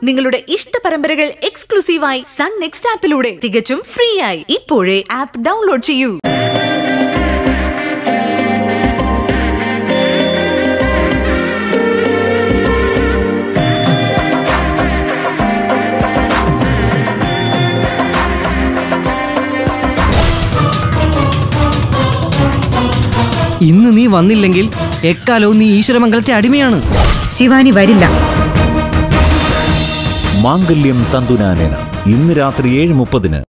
നിങ്ങളുടെ ഇഷ്ട പരമ്പരകൾ എക്സ്ക്ലൂസീവായി സൺ നെക്സ്റ്റ് ആപ്പിലൂടെ തികച്ചും ഫ്രീ ആയി ഇപ്പോഴേ ആപ്പ് ഡൗൺലോഡ് ചെയ്യൂ ഇന്ന് നീ വന്നില്ലെങ്കിൽ എക്കാലവും നീ ഈശ്വരമംഗലത്തെ അടിമയാണ് ശിവാനി വരില്ല മാംഗല്യം തന്തുനാനേന ഇന്ന് രാത്രി ഏഴ് മുപ്പതിന്